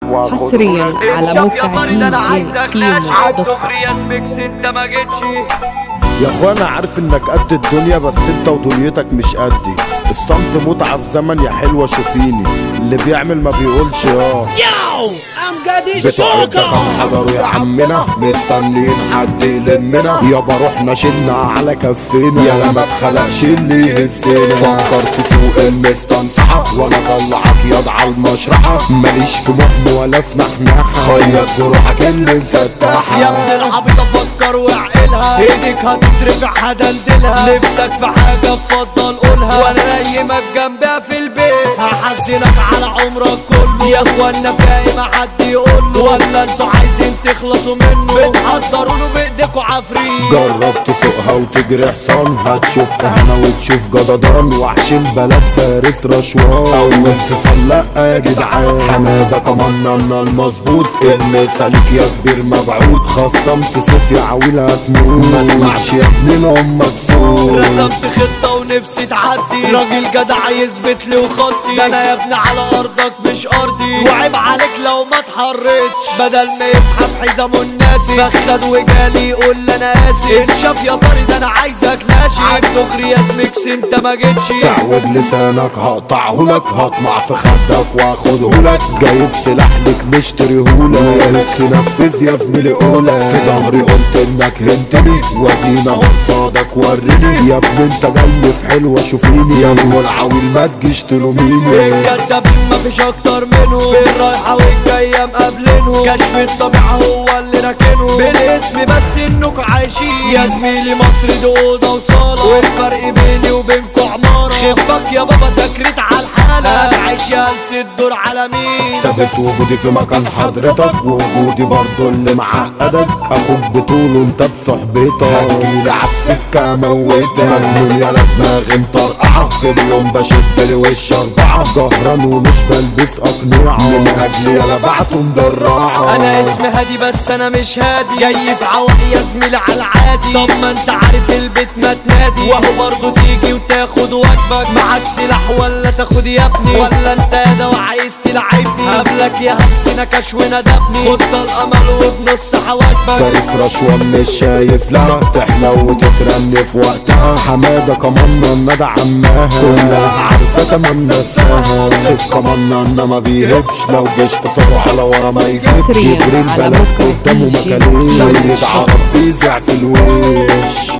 واخد حصريا على شاف يا موقع طارق دي انا جي عايزك كيمو ناش دوت عدو كوم. فرياس ميكس انت ما جيتش يا اخوانا عارف انك قد الدنيا بس انت ودنيتك مش قدي الصمت متعة في زمن يا حلوة شوفيني اللي بيعمل ما بيقولش اه بتوعدك حضروا يا عمنا مستنيين حد يلمنا يابا روحنا شلنا على كفنا يا ما اتخلقش اللي يهزنا فكرت سوق المستنصحة وانا طلعك ياض على المشرحة ماليش في محن ولا في نحنحة خيط جروحك اللي مفتحة يا ابن العبيط افكر واعقلها ايدك هتترفع هدلدلها نفسك في حاجة اتفضل قولها وانا نايمك جنبها في البيت هحزنك على عمرك كله يا اخوانا فاهم ما حد يقول له ولا انتوا عايزين تخلصوا منه بتحضروا له بايديكوا عفريت جرب تسوقها وتجري حصان هتشوف اهنا وتشوف جددان وحش البلد فارس رشوان اول اتصال لا يا جدعان حماده كمان المظبوط المثالك يا كبير مبعوث خصمت سيف يا عويل هتموت ما اسمعش يا ابننا امك صوت رسمت خطة ونفسي تعدي راجل جدع يثبت لي وخطي ده انا يا ابني على ارضك مش ارضي وعيب عليك لو ما اتحرتش بدل ما يسحب حزامه الناسي فخد وجالي يقول لي انا اسف انشاف يا طاري ده انا عايزك ناشي عالدغري يا سميكس انت ما جيتش تعود لسانك هقطعه لك هطمع في خدك واخده لك جايب سلاح لك مشتريهولك يا تنفذ يا زميلي قولك في ظهري قلت انك هنتني وادينا اهو قصادك وريني يا ابني انت جاي في حلوه شوفيني يا ابو العويل ما تجيش تلوميني الكدابين مفيش اكتر منهم في الرايحة والجاية مقابلينهم كشف الطبيعة هو اللي راكنهم بالاسم بس انكوا عايشين يا زميلي مصر دي اوضة وصالة والفرق بيني وبينكوا عمارة خفك يا بابا تكريت على الحالة هتعيش يا هلس الدور على مين ثابت وجودي في مكان حضرتك ووجودي برضو اللي معقدك اخوك بطوله انت بصحبتك هتجيلي عالسكة موتك مجنون يالا دماغي مطرقعة في اليوم بشد لوش اربعة جهران ومش بلبس اقنعة من اجلي يالا بعته مدرعة انا اسمي هادي بس انا مش هادي جاي في عوضي يا زميلي على العادي طب ما انت عارف البيت ما تنادي وهو برضه تيجي وتاخد واجبك معاك سلاح ولا تاخد يا ابني ولا انت يا ده وعايز تلعبني قبلك يا همس نكش وندبني خد الامل وفي نص حواجبك فارس رشوان مش شايف لا تحلى وتترن في وقتها حمادة كمان الندى عماها كلها عارفة تمام نفسها سيف كمان انا ما بيهبش لو جيش قصره على ورا ما يجيبش حصرياً يجري على البلد موقع قدامه دي جي مكانين كيمو سيد عرب بيزع في الوش